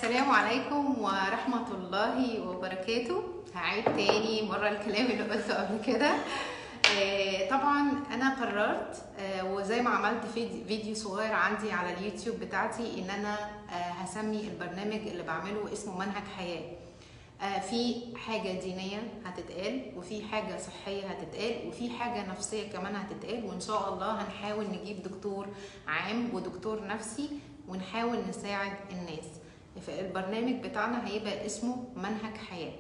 السلام عليكم ورحمة الله وبركاته هعيد تاني مرة الكلام اللي قلته قبل كده آه، طبعا انا قررت آه، وزي ما عملت فيديو فيديو صغير عندي على اليوتيوب بتاعتي ان انا آه، هسمي البرنامج اللي بعمله اسمه منهج حياة آه، في حاجة دينية هتتقال وفي حاجة صحية هتتقال وفي حاجة نفسية كمان هتتقال وإن شاء الله هنحاول نجيب دكتور عام ودكتور نفسي ونحاول نساعد الناس البرنامج بتاعنا هيبقى اسمه منهج حياة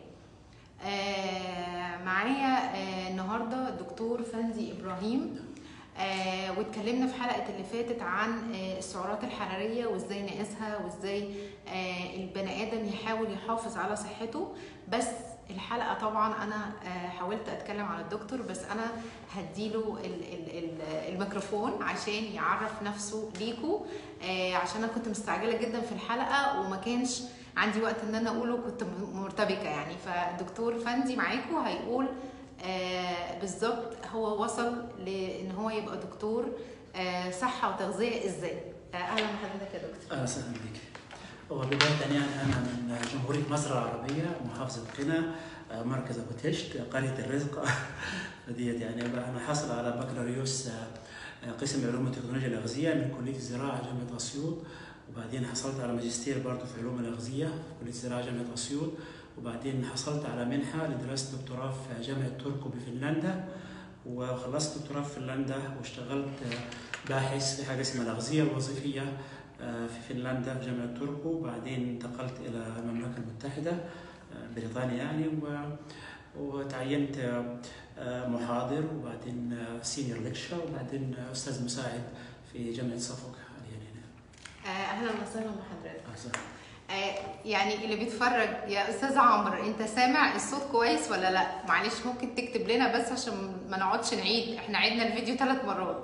آه معايا آه النهاردة دكتور فنزي إبراهيم آه واتكلمنا في حلقة اللي فاتت عن آه السعرات الحرارية وازاي نقيسها وازاي آه البني آدم يحاول يحافظ على صحته بس الحلقة طبعا أنا آه حاولت أتكلم على الدكتور بس أنا هديله ال- ال- ال- الميكروفون عشان يعرف نفسه ليكوا آه عشان أنا كنت مستعجلة جدا في الحلقة وما كانش عندي وقت ان انا اقوله كنت مرتبكه يعني فدكتور فندي معاكم هيقول آه بالظبط هو وصل لان هو يبقى دكتور آه صحه وتغذيه ازاي آه اهلا بحضرتك يا دكتور اهلا وسهلا بك. وبداية يعني أنا من جمهورية مصر العربية محافظة قنا آه، مركز أبو تشت قرية الرزق فديت يعني أنا حاصل على بكالوريوس آه، قسم علوم وتكنولوجيا الأغذية من كلية الزراعة جامعة أسيوط وبعدين حصلت على ماجستير برضه في علوم الأغذية في كلية الزراعة جامعة أسيوط وبعدين حصلت على منحة لدراسة دكتوراه في جامعة توركو بفنلندا وخلصت دكتوراه في فنلندا واشتغلت آه، باحث في حاجة اسمها الأغذية الوظيفية آه، في فنلندا في جامعة توركو وبعدين انتقلت إلى المملكة المتحدة آه، بريطانيا يعني و- وتعينت آه، آه، محاضر وبعدين سينيور ليكشر وبعدين آه، أستاذ مساعد في جامعة سافوك حاليا هنا آه اهلا وسهلا بحضرتك أهلا. آه يعني اللي بيتفرج يا استاذ عمرو انت سامع الصوت كويس ولا لا معلش ممكن تكتب لنا بس عشان ما نقعدش نعيد احنا عيدنا الفيديو ثلاث مرات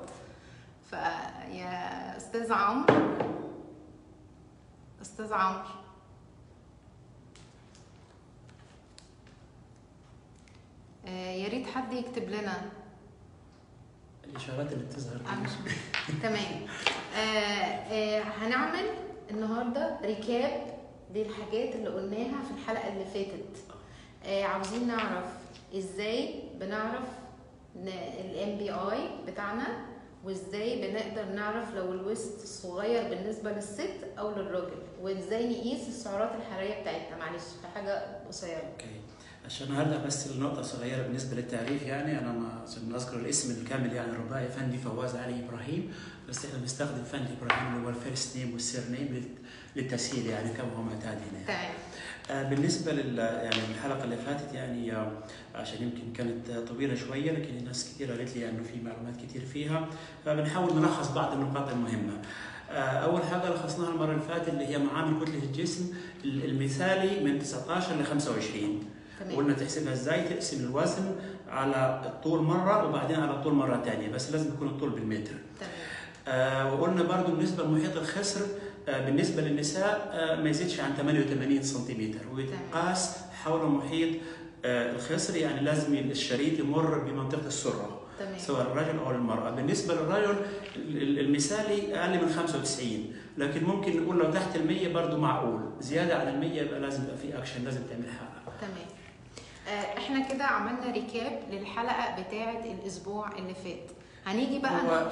فيا استاذ عمرو استاذ عمرو آه يا ريت حد يكتب لنا الإشارات اللي بتظهر دي أنا- تمام آه آه هنعمل النهارده ريكاب للحاجات اللي قلناها في الحلقه اللي فاتت آه عاوزين نعرف ازاي بنعرف الام بي اي بتاعنا وازاي بنقدر نعرف لو الوسط صغير بالنسبه للست او للراجل وازاي نقيس السعرات الحراريه بتاعتنا معلش في حاجه قصيره اوكي عشان هرجع بس لنقطة صغيرة بالنسبة للتعريف يعني أنا ما عشان أذكر الاسم الكامل يعني الرباعي فندي فواز علي إبراهيم بس إحنا بنستخدم فندي إبراهيم اللي هو الفيرست نيم والسير نيم للتسهيل يعني كما هو معتاد هنا تمام آه، بالنسبة لل يعني الحلقة اللي فاتت يعني آه، عشان يمكن كانت آه، طويلة شوية لكن الناس كثير قالت لي إنه في معلومات كثير فيها فبنحاول نلخص بعض النقاط المهمة. آه، أول حاجة لخصناها المرة اللي فاتت اللي هي معامل كتلة الجسم المثالي من 19 ل 25. تمام وقلنا تحسبها ازاي تقسم الوزن على الطول مره وبعدين على الطول مره ثانيه بس لازم يكون الطول بالمتر تمام آه وقلنا برضو بالنسبه لمحيط الخصر آه بالنسبه للنساء آه ما يزيدش عن 88 سنتيمتر ويتقاس حول محيط آه الخصر يعني لازم الشريط يمر بمنطقه السره تمام سواء الرجل او المراه بالنسبه للرجل ال- ال- المثالي اقل من 95 لكن ممكن نقول لو تحت ال 100 برضه معقول زياده عن ال 100 يبقى لازم يبقى في اكشن لازم تعمل حاجه تمام آه، احنا كده عملنا ريكاب للحلقه بتاعه الاسبوع اللي فات هنيجي بقى هو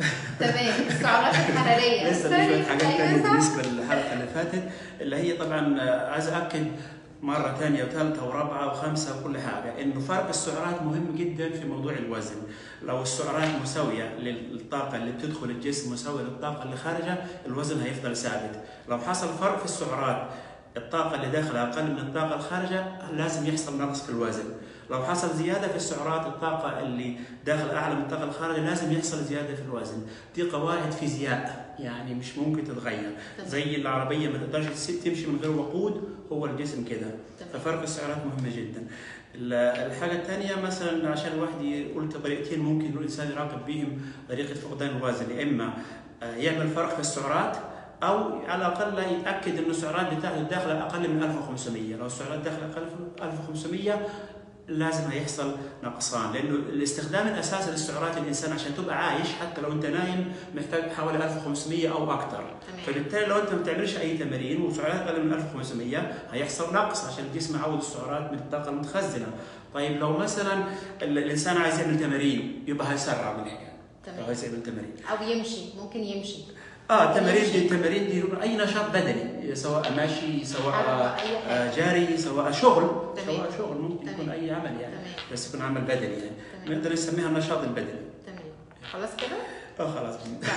تمام السعرات الحراريه لسه في شويه حاجات أيوة ثانيه صح. بالنسبه للحلقه اللي فاتت اللي هي طبعا آه، عايز اكد مره ثانيه وثالثه ورابعه وخامسه وكل حاجه انه فرق السعرات مهم جدا في موضوع الوزن لو السعرات مساويه للطاقه اللي بتدخل الجسم مساويه للطاقه اللي خارجه الوزن هيفضل ثابت لو حصل فرق في السعرات الطاقه اللي داخله اقل من الطاقه الخارجه لازم يحصل نقص في الوزن لو حصل زياده في السعرات الطاقه اللي داخل اعلى من الطاقه الخارجه لازم يحصل زياده في الوزن دي قواعد فيزياء يعني مش ممكن تتغير تمام. زي العربيه ما تقدرش تس- تمشي من غير وقود هو الجسم كده تمام. ففرق السعرات مهمه جدا ال- الحاجه الثانيه مثلا عشان الواحد يقول طريقتين ممكن الانسان يراقب بهم طريقه فقدان الوزن يا اما آه، يعمل فرق في السعرات او على الاقل يتاكد ان السعرات بتاعته داخله اقل من 1500 لو السعرات داخله اقل من 1500 لازم هيحصل نقصان لانه الاستخدام الاساسي للسعرات الانسان عشان تبقى عايش حتى لو انت نايم محتاج حوالي 1500 او اكثر تمام فبالتالي لو انت ما بتعملش اي تمارين وسعرات اقل من 1500 هيحصل نقص عشان الجسم يعوض السعرات من الطاقه المتخزنه طيب لو مثلا ال- الانسان عايز يعمل تمارين يبقى هيسرع من هيك لو تمام عايز يعمل تمارين او يمشي ممكن يمشي اه التمارين دي التمارين دي اي نشاط بدني سواء ماشي سواء حركة، أي حاجة. آه، جاري سواء شغل تمام. سواء شغل ممكن تمام. يكون اي عمل يعني تمام بس يكون عمل بدني يعني تمام نقدر نسميها النشاط البدني تمام خلاص كده اه خلاص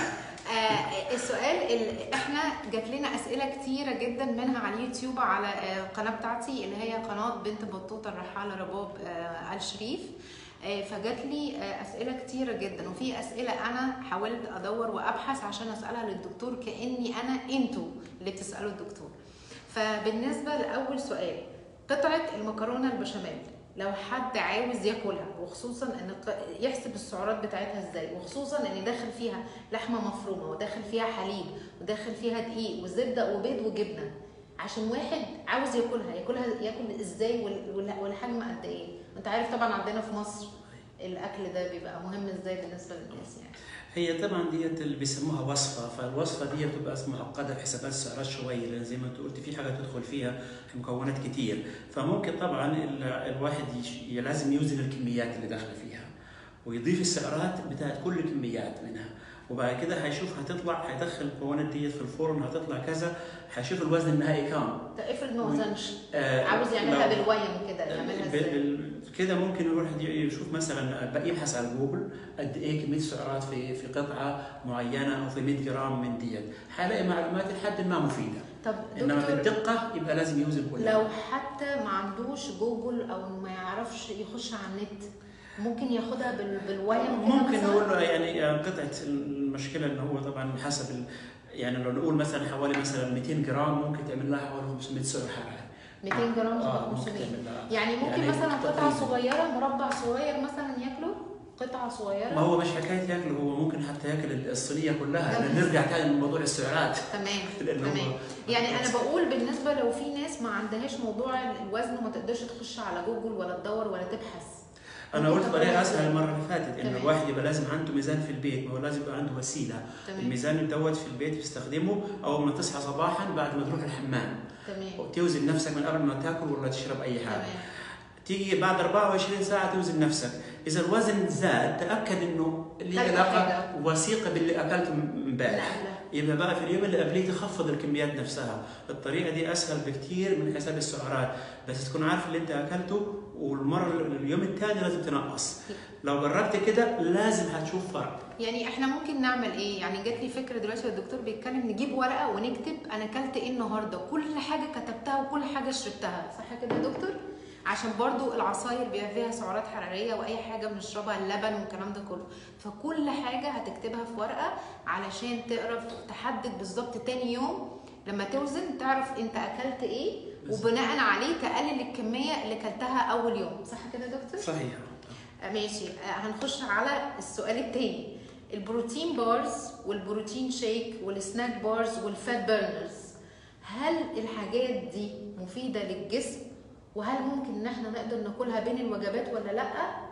آه السؤال ال- احنا جات لنا اسئله كتيره جدا منها على اليوتيوب على آه، القناه بتاعتي اللي هي قناه بنت بطوطه الرحاله رباب آه ال شريف آه فجات لي آه اسئله كتيره جدا وفي اسئله انا حاولت ادور وابحث عشان اسالها للدكتور كاني انا انتوا اللي بتسالوا الدكتور فبالنسبه لاول سؤال قطعه المكرونه البشاميل لو حد عاوز ياكلها وخصوصا ان ق- يحسب السعرات بتاعتها ازاي وخصوصا ان داخل فيها لحمه مفرومه وداخل فيها حليب وداخل فيها دقيق وزبده وبيض وجبنه عشان واحد عاوز ياكلها ياكلها ياكل ازاي وال- وال- والحجم قد ايه انت عارف طبعا عندنا في مصر الاكل ده بيبقى مهم ازاي بالنسبه للناس يعني هي طبعا ديت اللي بيسموها وصفه فالوصفه دي بتبقى معقده في حسابات السعرات شويه لان زي ما انت قلت في حاجه تدخل فيها مكونات كتير فممكن طبعا ال- الواحد يش- لازم يوزن الكميات اللي داخله فيها ويضيف السعرات بتاعت كل الكميات منها وبعد كده هيشوف هتطلع هيدخل المكونات ديت في الفرن هتطلع كذا هيشوف الوزن النهائي كام طب افرض ما وزنش آه، عاوز يعملها لو- بالويم كده يعملها ب- ازاي بال- كده ممكن الواحد يشوف مثلا بقى يبحث على جوجل قد ايه كميه سعرات في في قطعه معينه او في 100 جرام من ديت هيلاقي معلومات لحد ما مفيده طب انما دكتور بالدقه يبقى لازم يوزن كلها لو حتى ما عندوش جوجل او ما يعرفش يخش على النت ممكن ياخدها بال... بالويم كده ممكن مثلاً؟ نقول له يعني قطعه المشكله انه هو طبعا حسب ال... يعني لو نقول مثلا حوالي مثلا 200 جرام ممكن تعمل لها حوالي 500 سعر حراري 200 جرام اه ممكن 500 تعمل لها يعني ممكن يعني مثلا قطعه تقريباً. صغيره مربع صغير مثلا ياكله قطعه ما صغيره هو مش حكايه ياكل هو ممكن حتى ياكل الصينيه كلها لأن نرجع تاني لموضوع السعرات تمام لأنه هو- تمام يعني انا بقول بالنسبه لو في ناس ما عندهاش موضوع الوزن وما تقدرش تخش على جوجل ولا تدور ولا تبحث انا ممكن قلت تاخدها طريقه إزاي؟ اسهل المره اللي فاتت انه تمام. الواحد يبقى لازم عنده ميزان في البيت ما هو لازم يبقى عنده وسيله تمام الميزان دوت في البيت بتستخدمه اول ما تصحى صباحا بعد ما تروح الحمام تمام وتوزن نفسك من قبل ما تاكل ولا تشرب اي حاجه تمام تيجي بعد 24 ساعه توزن نفسك اذا الوزن زاد تاكد انه اللي تاكل علاقه حاجة. وثيقه باللي اكلته من امبارح قبلها يبقى بقى في اليوم اللي قبليه تخفض الكميات نفسها الطريقه دي اسهل بكتير من حساب السعرات بس تكون عارف اللي انت اكلته والمره اليوم الثاني لازم تنقص لو جربت كده لازم هتشوف فرق يعني احنا ممكن نعمل ايه يعني جات لي فكره دلوقتي والدكتور بيتكلم نجيب ورقه ونكتب انا اكلت ايه النهارده كل حاجه كتبتها وكل حاجه شربتها صح كده يا دكتور عشان برضو العصاير بيبقى فيها سعرات حراريه واي حاجه بنشربها اللبن والكلام ده كله فكل حاجه هتكتبها في ورقه علشان تعرف تحدد بالظبط تاني يوم لما توزن تعرف انت اكلت ايه بالظبط. وبناء عليه تقلل الكميه اللي كلتها اول يوم صح كده يا دكتور صحيح آه، ماشي آه، هنخش على السؤال التاني البروتين بارز والبروتين شيك والسناك بارز والفات بيرنرز هل الحاجات دي مفيدة للجسم وهل ممكن ان احنا نقدر ناكلها بين الوجبات ولا لا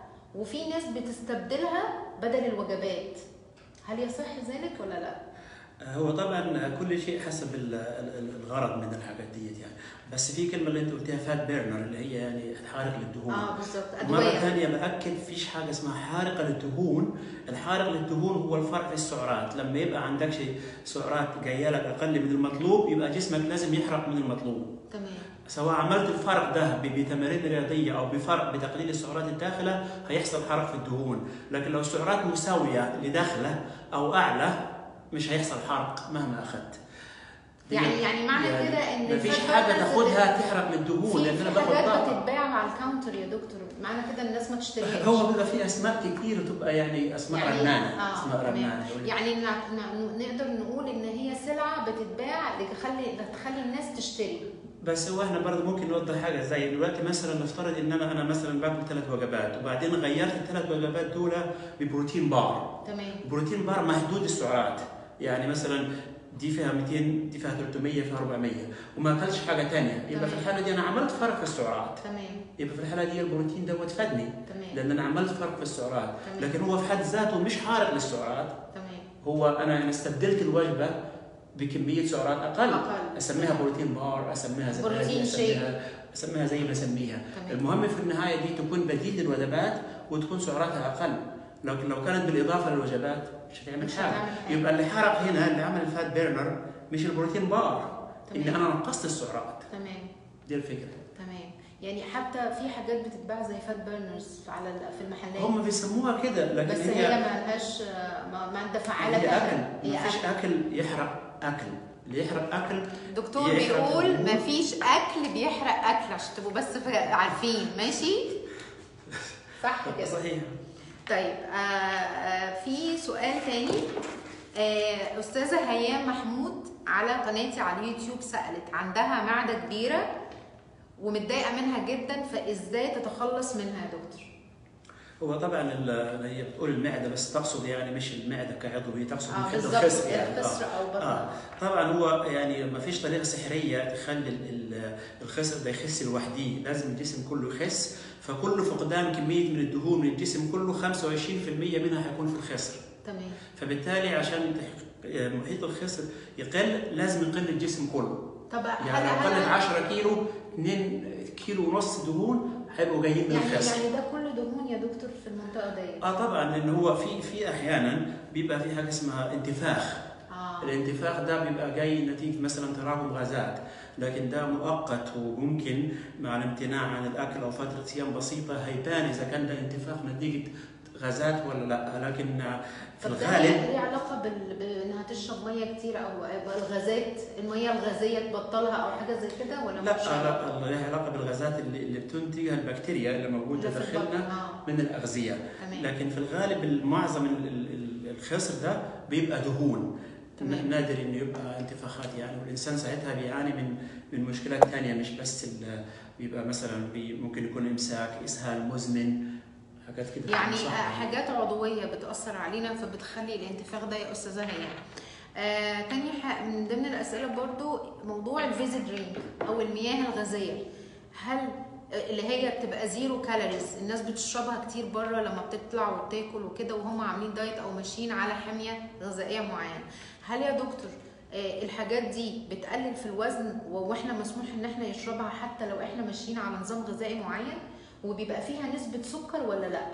وفي ناس بتستبدلها بدل الوجبات هل يصح ذلك ولا لا هو طبعا كل شيء حسب ال- ال- الغرض من الحاجات ديت يعني بس في كلمه اللي انت قلتيها فات بيرنر اللي هي يعني حارق للدهون اه بالظبط مرة ادويه ثانية بأكد فيش حاجة اسمها حارقة للدهون، الحارق للدهون هو الفرق في السعرات، لما يبقى عندك شيء سعرات جاية لك أقل من المطلوب يبقى جسمك لازم يحرق من المطلوب، تمام سواء عملت الفرق ده ب- بتمارين رياضية أو بفرق بتقليل السعرات الداخلة هيحصل حرق في الدهون، لكن لو السعرات مساوية لداخلة أو أعلى مش هيحصل حرق مهما أخذت. يعني يعني معنى كده ان مفيش الفات حاجة burners تاخدها تحرق من الدهون في لأن أنا في باخد حاجات طاقة. بتتباع على الكاونتر يا دكتور معنى كده الناس ما تشتريهاش هو بيبقى في اسماء كتير تبقى يعني اسماء يعني- رنانه آه، اسماء تمام. رنانه يقول لك يعني نع- نع- نقدر نقول ان هي سلعه بتتباع لتخلي تخلي الناس تشتري بس هو احنا برضه ممكن نوضح حاجه زي دلوقتي مثلا نفترض ان انا انا مثلا باكل ثلاث وجبات وبعدين غيرت الثلاث وجبات دول ببروتين بار تمام البروتين بار محدود السعرات يعني مثلا دي فيها 200 دي فيها 300 فيها 400 وما اكلش حاجه ثانيه يبقى في تمام. الحاله دي انا عملت فرق في السعرات تمام يبقى في الحاله دي البروتين دوت فادني تمام لان انا عملت فرق في السعرات تمام. لكن هو في حد ذاته مش حارق للسعرات تمام هو انا أنا استبدلت الوجبه بكميه سعرات اقل أقل. اسميها بروتين بار اسميها زبادي بروتين اسميها اسميها زي ما اسميها تمام المهم في النهايه دي تكون بديل للوجبات وتكون سعراتها اقل لكن لو كانت بالاضافه للوجبات مش هتعمل مش حاجه هتعمل حاجة. يبقى اللي حرق هنا اللي عمل الفات بيرنر مش البروتين بار اني تمام. انا نقصت السعرات تمام دي الفكره تمام يعني حتى في حاجات بتتباع زي فات بيرنرز على ال- في المحلات هم بيسموها كده لكن بس هي ما لهاش ما- ماده فعاله هي تحرق. اكل هي ما فيش اكل يحرق اكل اللي يحرق اكل الدكتور يحرق بيقول الدهون. مفيش اكل بيحرق اكل عشان تبقوا بس فا- عارفين ماشي صح كده صحيح طيب آه آه في سؤال تاني آه استاذه هيام محمود على قناتي على اليوتيوب سالت عندها معده كبيره ومتضايقه منها جدا فازاي تتخلص منها يا دكتور هو طبعا ال- هي بتقول المعده بس تقصد يعني مش المعده كعضو هي تقصد اه محيط بالظبط الخصر يعني الخصر آه. او بطن آه. طبعا هو يعني ما فيش طريقه سحريه تخلي ال- ال- الخصر ده يخس لوحده لازم الجسم كله يخس فكل فقدان كميه من الدهون من الجسم كله 25% منها حيكون في الخصر تمام فبالتالي عشان تحقيق- محيط الخصر يقل لازم يقل الجسم كله طب يعني هل لو قلت هل 10 كيلو 2 كيلو ونص دهون هيبقوا جايين من يعني الخصر يعني ده كله دهون يا دكتور في المنطقه ديت اه طبعا لان هو في في احيانا بيبقى في حاجه اسمها انتفاخ اه الانتفاخ ده بيبقى جاي نتيجه مثلا تراكم غازات لكن ده مؤقت وممكن مع الامتناع عن الاكل او فتره صيام بسيطه هيبان اذا كان ده انتفاخ نتيجه غازات ولا لا لكن في طب ده الغالب ليه علاقه بال... بانها تشرب ميه كتير او أو الغازات الميه الغازيه تبطلها او حاجه زي كده ولا لا ملوش علاقة؟ لا لها علاقه بالغازات اللي, اللي بتنتجها البكتيريا اللي موجوده اللي في البطن داخلنا اه من الاغذيه تمام لكن في الغالب معظم ال- ال- ال- الخصر ده بيبقى دهون تمام. نادر انه يبقى انتفاخات يعني والانسان ساعتها بيعاني من من مشكلات ثانيه مش بس ال- بيبقى مثلا بي ممكن يكون امساك اسهال مزمن حاجات كده يعني صح. آه، حاجات عضويه بتاثر علينا فبتخلي الانتفاخ ده يا استاذه هي آه تاني ح- من ضمن الاسئله برضو موضوع الفيزي درينك او المياه الغازيه هل اللي هي بتبقى زيرو كالوريز الناس بتشربها كتير بره لما بتطلع وبتاكل وكده وهم عاملين دايت او ماشيين على حميه غذائيه معينه هل يا دكتور آه، الحاجات دي بتقلل في الوزن و- واحنا مسموح ان احنا نشربها حتى لو احنا ماشيين على نظام غذائي معين وبيبقى فيها نسبة سكر ولا لا؟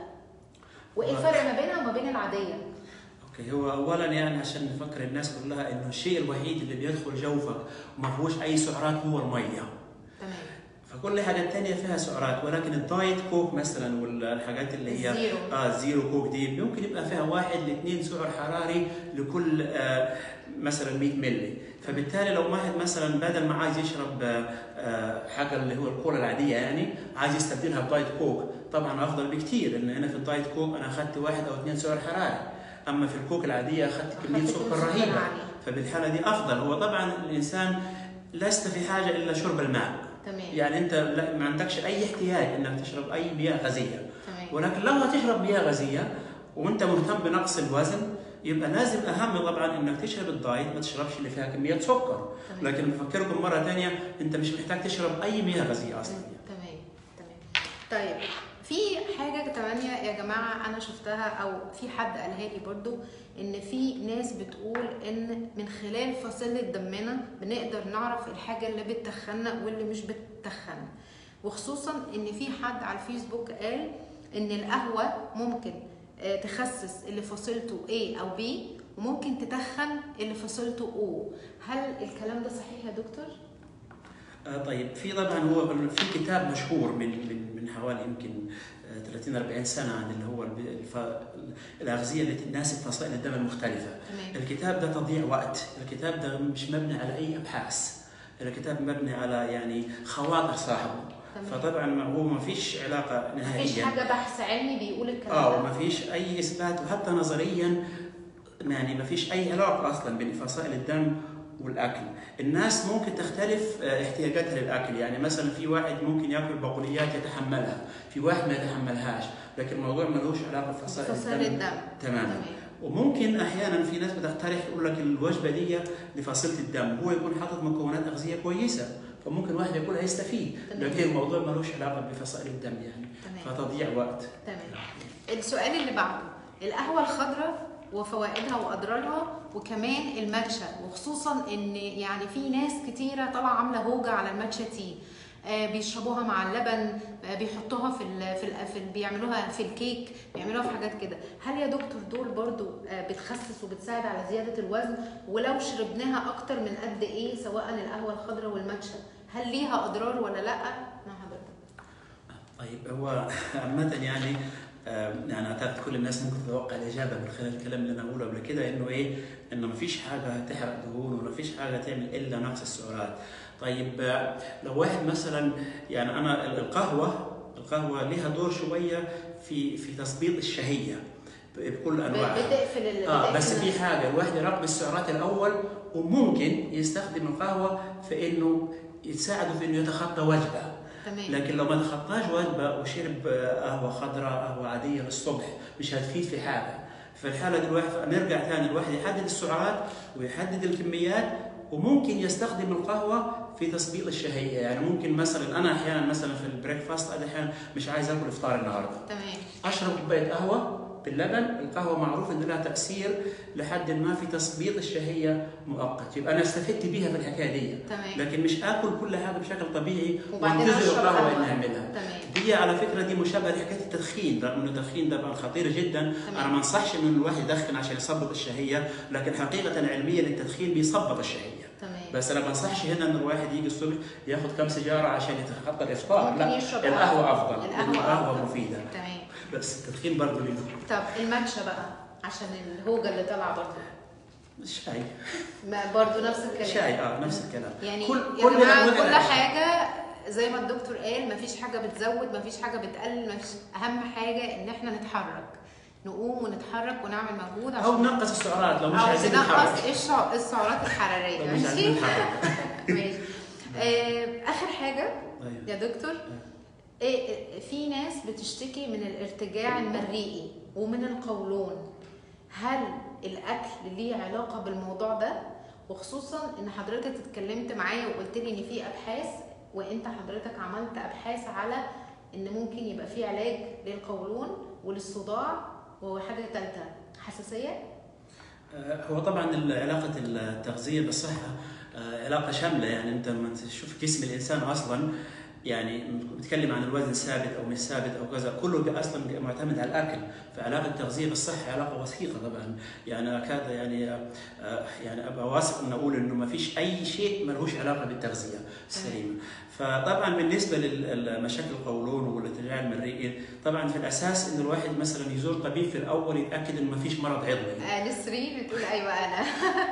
وايه الفرق ما بينها وما بين العادية؟ اوكي هو اولا يعني عشان نفكر الناس كلها انه الشيء الوحيد اللي بيدخل جوفك وما فيهوش اي سعرات هو الميه تمام فكل حاجه ثانيه فيها سعرات ولكن الدايت كوك مثلا والحاجات اللي هي الزيرو اه زيرو كوك دي ممكن يبقى فيها واحد لاثنين سعر حراري لكل آه مثلا 100 مللي فبالتالي لو واحد مثلا بدل ما عايز يشرب آه آه حاجه اللي هو الكولا العاديه يعني عايز يستبدلها بدايت كوك طبعا افضل بكثير لان انا في الدايت كوك انا اخذت واحد او اثنين سعر حراري اما في الكوك العاديه اخذت كميه أخدت سكر سكر رهيبه عالي. فبالحاله دي افضل هو طبعا الانسان لست في حاجه الا شرب الماء تمام يعني انت لا- ما عندكش اي احتياج انك تشرب اي مياه غازيه تمام ولكن لو هتشرب مياه غازيه وانت مهتم بنقص الوزن يبقى لازم اهم طبعا انك تشرب الدايت ما تشربش اللي فيها كميه سكر تمام لكن بفكركم مره ثانيه انت مش محتاج تشرب اي مياه غازيه اصلا يعني. تمام تمام طيب في حاجة تمانية يا جماعة أنا شفتها أو في حد قالها لي برضو إن في ناس بتقول إن من خلال فصيلة دمنا بنقدر نعرف الحاجة اللي بتتخننا واللي مش بتتخننا وخصوصا إن في حد على الفيسبوك قال إن القهوة ممكن آه، تخسس اللي فصيلته A أو B وممكن تتخن اللي فصيلته O هل الكلام ده صحيح يا دكتور؟ آه طيب في طبعا هو في كتاب مشهور من من من حوالي يمكن آه 30 40 سنه عن اللي هو الب- الف- الاغذيه التي تناسب فصائل الدم المختلفه تمام الكتاب ده تضييع وقت الكتاب ده مش مبني على اي ابحاث الكتاب مبني على يعني خواطر صاحبه تمام فطبعا ما هو ما فيش علاقه مفيش نهائيا حاجة بحث علمي بيقول الكلام اه ده وما فيش اي اثبات وحتى نظريا يعني ما فيش اي علاقه اصلا بين فصائل الدم والاكل الناس ممكن تختلف آه، احتياجاتها للاكل يعني مثلا في واحد ممكن ياكل بقوليات يتحملها في واحد ما يتحملهاش لكن الموضوع ملوش علاقه بفصائل فصائل الدم الدم تماما تمام وممكن احيانا في ناس بتقترح يقول لك الوجبه دي لفصيله الدم هو يكون حاطط مكونات اغذيه كويسه فممكن واحد يقول هيستفيد تمام. لكن الموضوع ملوش علاقه بفصائل الدم يعني تمام فتضيع وقت تمام السؤال اللي بعده القهوة الخضراء وفوائدها واضرارها وكمان الماتشا وخصوصا ان يعني في ناس كتيره طالعه عامله هوجه على الماتشا تي آه، بيشربوها مع اللبن آه، بيحطوها في ال في, ال في ال بيعملوها في الكيك بيعملوها في حاجات كده هل يا دكتور دول برضو آه، بتخسس وبتساعد على زياده الوزن ولو شربناها اكتر من قد ايه سواء القهوه الخضراء والماتشا هل ليها اضرار ولا لا مع حضرتك طيب هو عامة يعني آه، يعني اعتقد كل الناس ممكن تتوقع الاجابه من خلال الكلام اللي انا اقوله قبل كده انه ايه؟ انه ما فيش حاجه هتحرق دهون ولا فيش حاجه تعمل الا نقص السعرات. طيب آه، لو واحد مثلا يعني انا ال- القهوه القهوه لها دور شويه في في تظبيط الشهيه ب- بكل انواعها. بتقفل ال- اه بس بتقفل في حاجه الواحد يراقب السعرات الاول وممكن يستخدم القهوه في انه يساعده في انه يتخطى وجبه. تمام لكن لو ما تخطاش وجبه وشرب آه، قهوه خضراء قهوه عاديه للصبح مش هتفيد في حاجه في الحاله دي الواحد نرجع ثاني الواحد يحدد السعرات ويحدد الكميات وممكن يستخدم القهوه في تثبيط الشهيه يعني ممكن مثلا انا احيانا مثلا في البريك فاست انا احيانا مش عايز اكل افطار النهارده تمام اشرب كوبايه قهوه باللبن القهوه معروف ان لها تاثير لحد ما في تثبيط الشهيه مؤقت يبقى انا استفدت بيها في الحكايه دي تمام لكن مش اكل كل حاجه بشكل طبيعي وبعدين وانتظر اشرب القهوه قهوه اني اعملها تمام دي على فكره دي مشابهه لحكايه التدخين رغم انه التدخين ده بقى خطير جدا تمام. انا ما انصحش ان الواحد يدخن عشان يثبط الشهيه لكن حقيقه علميا التدخين بيثبط الشهيه تمام بس انا ما انصحش هنا ان الواحد يجي الصبح ياخد كم سيجاره عشان يتخطى الافطار ممكن لا يشرب القهوه افضل القهوة القهوه أفضل. مفيده تمام بس التدخين برضه له طب الماتشا بقى عشان الهوجه اللي طالعه برضه الشاي ما برضه نفس الكلام شاي اه نفس الكلام يعني كل- يا كل جماعه أنواع كل الأشياء. حاجه زي ما الدكتور قال مفيش حاجه بتزود مفيش حاجه بتقلل مفيش اهم حاجه ان احنا نتحرك نقوم ونتحرك ونعمل مجهود او عشان ننقص السعرات لو مش او عايزين ننقص نتحرك الشع- السعرات الحراريه لو مش عايزين ماشي نتحرك ماشي آه، اخر حاجه طيب. يا دكتور إيه إيه، في ناس بتشتكي من الارتجاع المريئي ومن القولون هل الاكل ليه علاقه بالموضوع ده وخصوصا ان حضرتك اتكلمت معايا وقلت لي ان في ابحاث وانت حضرتك عملت ابحاث على ان ممكن يبقى في علاج للقولون وللصداع وحاجه ثالثه حساسيه آه، هو طبعا علاقة التغذية بالصحة آه، علاقة شاملة يعني أنت لما تشوف جسم الإنسان أصلا يعني بتكلم عن الوزن ثابت أو مش ثابت أو كذا كله أصلا معتمد على الأكل فعلاقة التغذية بالصحة علاقة وثيقة طبعا يعني أكاد يعني آه، يعني أبقى واثق إن أقول إنه ما فيش أي شيء ملهوش علاقة بالتغذية السليمة فطبعا بالنسبة للمشاكل القولون والارتجاع المريئي طبعا في الأساس إن الواحد مثلا يزور طبيب في الأول يتأكد إنه ما فيش مرض عضوي آه نسرين بتقول ايوه انا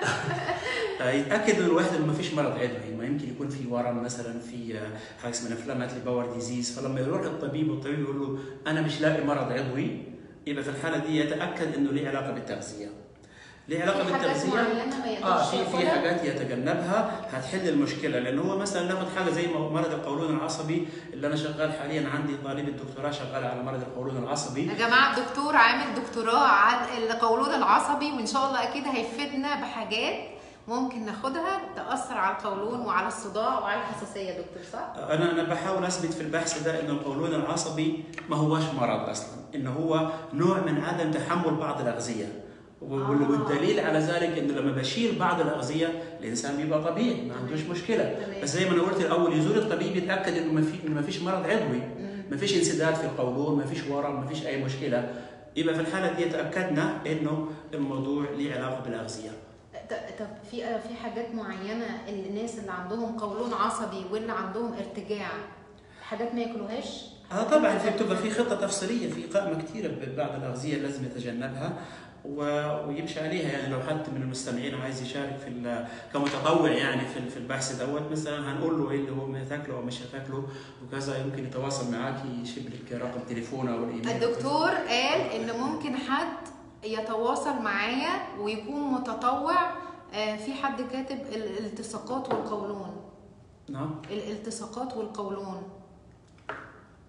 آه، يتاكد من الواحد انه ما فيش مرض عضوي ما يمكن يكون في ورم مثلا في آه، حاجه اسمها انفلاماتري باور ديزيز فلما يروح للطبيب والطبيب يقول له انا مش لاقي مرض عضوي يبقى في الحاله دي يتاكد انه ليه علاقه بالتغذيه ليه علاقه في حاجات بالتغذيه معينه ما يقدرش اه في في ياخدها؟ حاجات يتجنبها هتحل المشكله لانه هو مثلا ناخد حاجه زي مرض القولون العصبي اللي انا شغال حاليا عندي طالب الدكتوراه شغال على مرض القولون العصبي يا جماعه الدكتور عامل دكتوراه عن القولون العصبي وان شاء الله اكيد هيفيدنا بحاجات ممكن ناخدها تاثر على القولون وعلى الصداع وعلى الحساسيه يا دكتور صح؟ انا انا بحاول اثبت في البحث ده ان القولون العصبي ما هوش مرض اصلا ان هو نوع من عدم تحمل بعض الاغذيه وال- آه. والدليل على ذلك انه لما بشيل بعض الاغذيه الانسان بيبقى طبيعي ما عندوش مشكله تمام. بس زي ما انا قلت الاول يزور الطبيب يتاكد انه ما في ما فيش مرض عضوي مم. ما فيش انسداد في القولون ما فيش ورم ما فيش اي مشكله يبقى في الحاله دي تاكدنا انه الموضوع له علاقه بالاغذيه ط- طب في في حاجات معينه الناس اللي عندهم قولون عصبي واللي عندهم ارتجاع حاجات ما ياكلوهاش اه طبعا في بتبقى في خطه تفصيليه في قائمه كثيره ببعض الاغذيه اللي لازم يتجنبها و- ويمشي عليها يعني لو حد من المستمعين عايز يشارك في ال- كمتطوع يعني في في البحث دوت مثلا هنقول له ايه اللي هو ما تاكله او مش هتاكله وكذا يمكن يتواصل معاك يشيب لك رقم تليفونه او الايميل الدكتور قال ان ممكن حد يتواصل معايا ويكون متطوع آه، في حد كاتب الالتصاقات والقولون نعم الالتصاقات والقولون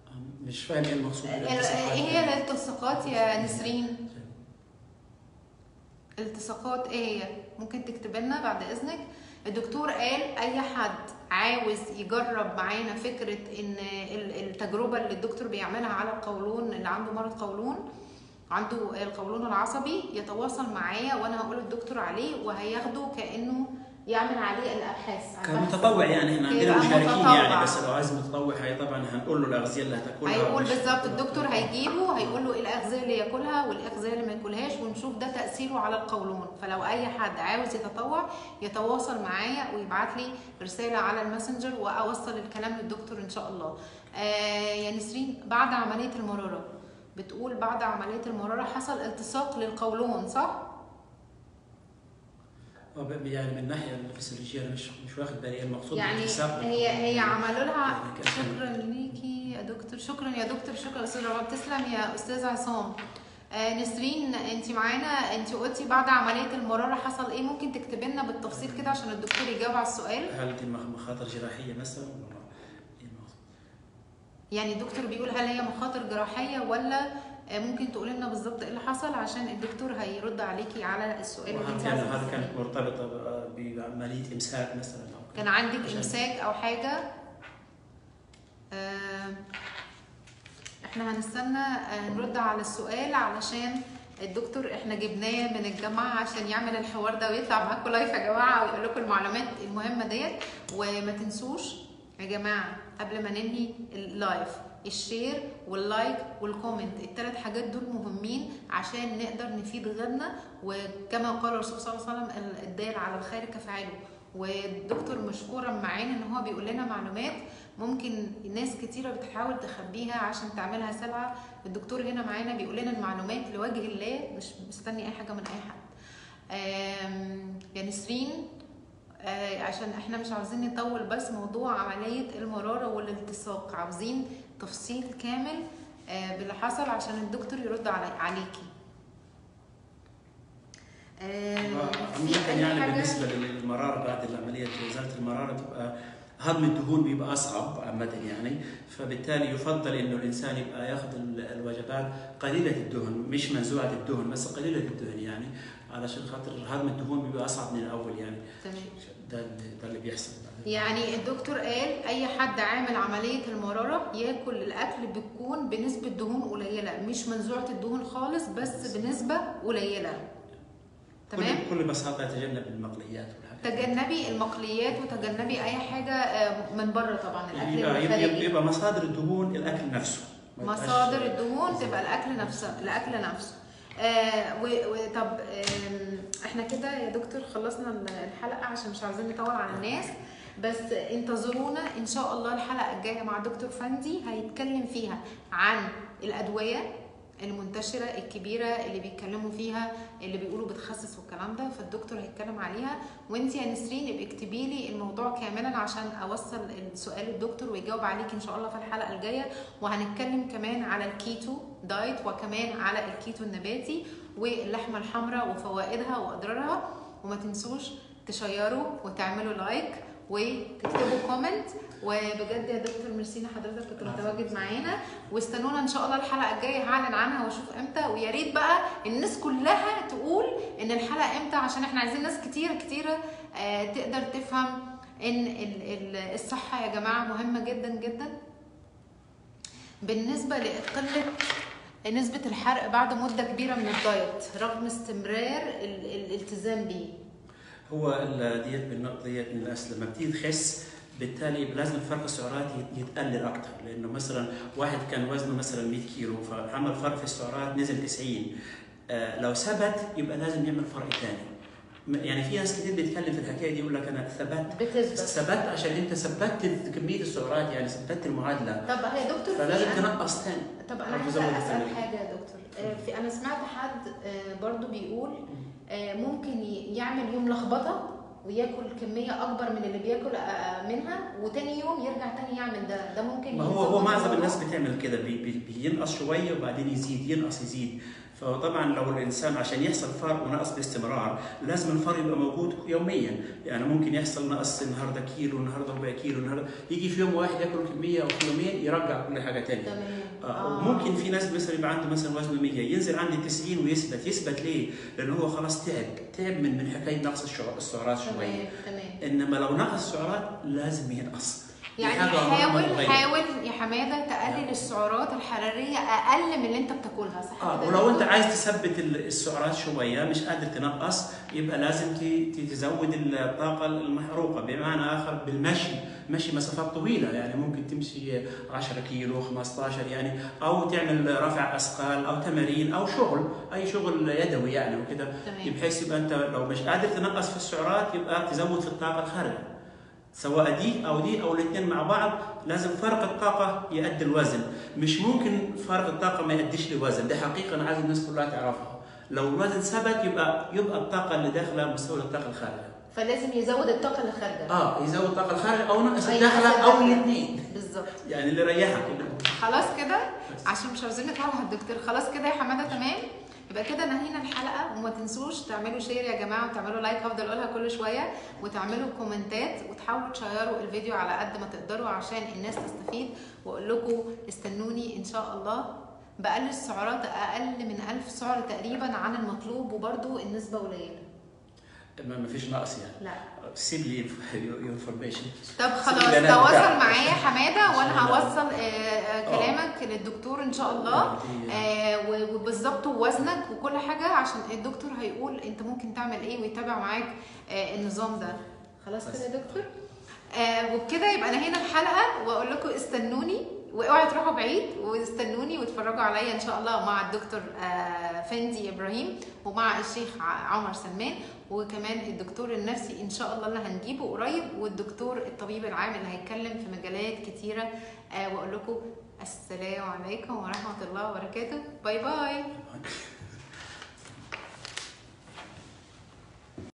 مش فاهم ايه المقصود ال- بالالتصاقات. ايه هي الالتصاقات يا نسرين التصاقات ايه هي ممكن تكتب لنا بعد اذنك الدكتور قال اي حد عاوز يجرب معانا فكره ان ال- التجربه اللي الدكتور بيعملها على القولون اللي عنده مرض قولون عنده القولون العصبي يتواصل معايا وانا هقول الدكتور عليه وهياخده كانه يعمل عليه الابحاث كمتطوع يعني احنا عندنا يبقى مشاركين متطوع. يعني بس لو عايز متطوع هي طبعا هنقول له الاغذيه اللي هتاكلها هيقول ومش- بالظبط الدكتور هيجيبه هيقول له ايه الاغذيه اللي ياكلها والاغذيه اللي ما ياكلهاش ونشوف ده تاثيره على القولون فلو اي حد عاوز يتطوع يتواصل معايا ويبعت لي رساله على الماسنجر واوصل الكلام للدكتور ان شاء الله آه يا نسرين بعد عمليه المراره بتقول بعد عمليه المراره حصل التصاق للقولون صح هو ب- يعني من الناحيه الفسيولوجيه انا مش مش واخد بالي المقصود يعني بالالتصاق هي هي عملوا لها يعني كان- شكرا ليكي يا دكتور شكرا يا دكتور شكرا استاذ رباب تسلم يا استاذ عصام آه نسرين انت معانا انت قلتي بعد عمليه المراره حصل ايه ممكن تكتبي لنا بالتفصيل كده عشان الدكتور يجاوب على السؤال هل دي مخ- مخاطر جراحيه مثلا ولا إيه المقصود؟ يعني الدكتور بيقول هل هي مخاطر جراحيه ولا آه، ممكن تقولي لنا بالظبط ايه اللي حصل عشان الدكتور هيرد عليكي على السؤال اللي وهل انت كان عايزة هل كانت تسأليه. مرتبطه ب- بعمليه امساك مثلا او كان عندك عشان- امساك او حاجه آه، احنا هنستنى آه، نرد على السؤال علشان الدكتور احنا جبناه من الجامعه عشان يعمل الحوار ده ويطلع معاكم لايف يا جماعه ويقول لكم المعلومات المهمه ديت وما تنسوش يا جماعه قبل ما ننهي اللايف الشير واللايك والكومنت الثلاث حاجات دول مهمين عشان نقدر نفيد غيرنا وكما قال الرسول صلى الله عليه وسلم الدال على الخير كفاعله والدكتور مشكورا معانا ان هو بيقول لنا معلومات ممكن ناس كتيرة بتحاول تخبيها عشان تعملها سلعة الدكتور هنا معانا بيقول لنا المعلومات لوجه الله مش مستني اي حاجة من اي حد آم، يا نسرين آه، عشان احنا مش عاوزين نطول بس موضوع عملية المرارة والالتصاق عاوزين تفصيل كامل آه، باللي حصل عشان الدكتور يرد علي عليكي آه، في ممكن أي يعني حاجة؟ بالنسبه للمراره بعد العمليه ازاله المراره تبقى هضم الدهون بيبقى اصعب عامه يعني فبالتالي يفضل انه الانسان يبقى ياخذ ال- الوجبات قليله الدهن مش منزوعه الدهن بس قليله الدهن يعني علشان خاطر هضم الدهون بيبقى اصعب من الاول يعني تمام ده اللي ده اللي بيحصل يعني الدكتور قال اي حد عامل عمليه المراره ياكل الاكل بتكون بنسبه دهون قليله مش منزوعه الدهون خالص بس بنسبه قليله تمام كل بكل بساطه يتجنب المقليات والحاجات دي. تجنبي المقليات وتجنبي اي حاجه آه، من بره طبعا الاكل يبقى, يبقى, الخارجي يبقى مصادر الدهون الاكل نفسه ما يبقاش- مصادر الدهون تبقى الاكل نفسه الاكل نفسه آه و- و- طب آم، احنا كده يا دكتور خلصنا الحلقه عشان مش عاوزين نطول على الناس بس انتظرونا ان شاء الله الحلقه الجايه مع دكتور فندي هيتكلم فيها عن الادويه المنتشره الكبيره اللي بيتكلموا فيها اللي بيقولوا بتخسس والكلام ده فالدكتور هيتكلم عليها وانت يا نسرين ابقي اكتبي لي الموضوع كاملا عشان اوصل السؤال للدكتور ويجاوب عليك ان شاء الله في الحلقه الجايه وهنتكلم كمان على الكيتو دايت وكمان على الكيتو النباتي واللحمه الحمراء وفوائدها واضرارها وما تنسوش تشيروا وتعملوا لايك وتكتبوا كومنت وبجد يا دكتور ميرسي إن حضرتك كنت متواجد معانا واستنونا ان شاء الله الحلقه الجايه هعلن عنها واشوف امتى ويا ريت بقى الناس كلها تقول ان الحلقه امتى عشان احنا عايزين ناس كتير كتيره آه، تقدر تفهم ان ال- ال- الصحه يا جماعه مهمه جدا جدا بالنسبه لقله نسبه الحرق بعد مده كبيره من الدايت رغم استمرار ال- ال- الالتزام بيه هو ال- ديت بالنقطة ديت من الأصل لما بتيجي تخس بالتالي لازم فرق السعرات يت- يتقلل أكتر لأنه مثلا واحد كان وزنه مثلا 100 كيلو فعمل فرق في السعرات نزل 90 آه لو ثبت يبقى لازم يعمل فرق ثاني م- يعني في ناس كتير بيتكلم في الحكايه دي يقول لك انا ثبت بتثبت ثبت عشان انت ثبتت كميه السعرات يعني ثبتت المعادله طب يا دكتور في فلازم أنا- تنقص ثاني طب انا أو عايزه تزود اسال التمرين. حاجه يا دكتور آه، في انا سمعت حد آه، برضو بيقول آه، ممكن ي- يعمل يوم لخبطه وياكل كميه اكبر من اللي بياكل آه، منها وتاني يوم يرجع تاني يعمل ده ده ممكن ما هو هو يظبط معظم الموضوع؟ الناس بتعمل كده بي بي بينقص شويه وبعدين يزيد ينقص يزيد فطبعا لو الانسان عشان يحصل فرق ونقص باستمرار لازم الفرق يبقى موجود يوميا يعني ممكن يحصل نقص النهارده كيلو النهارده ربع كيلو النهارده يجي في يوم واحد ياكل كميه او في يومين يرجع كل حاجه تانية تمام آه. وممكن في ناس مثلا يبقى عنده مثلا وزنه 100 ينزل عندي 90 ويثبت يثبت ليه؟ لانه هو خلاص تعب تعب من من حكايه نقص الشع- السعرات شويه تمام تمام انما لو نقص السعرات لازم ينقص دي يعني حاجة عمرها ما حاول تتغير. حاول يا حماده تقلل السعرات الحراريه اقل من اللي انت بتاكلها صح اه كده يا ولو انت دكتور؟ عايز تثبت ال- السعرات شويه مش قادر تنقص يبقى لازم ت- ت- تزود الطاقه المحروقه بمعنى اخر بالمشي مشي مسافات طويله يعني ممكن تمشي 10 كيلو 15 يعني او تعمل رفع اثقال او تمارين او شغل اي شغل يدوي يعني وكده تمام بحيث يبقى انت لو مش قادر تنقص في السعرات يبقى تزود في الطاقه الخارجه سواء دي او دي او الاثنين مع بعض لازم فرق الطاقه يؤدي الوزن مش ممكن فرق الطاقه ما يؤديش لوزن ده حقيقه انا عايز الناس كلها تعرفها لو الوزن ثبت يبقى يبقى الطاقه اللي داخله مستوى الطاقه الخارجه فلازم يزود الطاقه اللي خارجه اه يزود الطاقه الخارجه او نقص أي الداخله نقص او الداخلة. الاثنين بالظبط يعني اللي يريحك خلاص كده عشان مش عاوزين نطلع على الدكتور خلاص كده يا حماده تمام يبقى كده نهينا الحلقه وما تنسوش تعملوا شير يا جماعه وتعملوا لايك هفضل اقولها كل شويه وتعملوا كومنتات وتحاولوا تشيروا الفيديو على قد ما تقدروا عشان الناس تستفيد واقول لكم استنوني ان شاء الله بقلل السعرات اقل من 1000 سعر تقريبا عن المطلوب وبرده النسبه قليله ما ما فيش نقص يعني لا سيب لي انفورميشن طب خلاص البيانات تواصل بتاعتك. معايا حماده وانا بسم الله. هوصل آه، آه، كلامك للدكتور ان شاء الله آه، و- وبالظبط وزنك وكل حاجه عشان الدكتور هيقول انت ممكن تعمل ايه ويتابع معاك آه، النظام ده خلاص بس. كده يا دكتور آه، وبكده يبقى نهينا الحلقه واقول لكم استنوني واوعوا تروحوا بعيد واستنوني واتفرجوا عليا ان شاء الله مع الدكتور آه، فندي ابراهيم ومع الشيخ ع- عمر سلمان وكمان الدكتور النفسي ان شاء الله اللي هنجيبه قريب والدكتور الطبيب العام اللي هيتكلم في مجالات كتيره آه، واقول لكم السلام عليكم ورحمه الله وبركاته باي باي آه.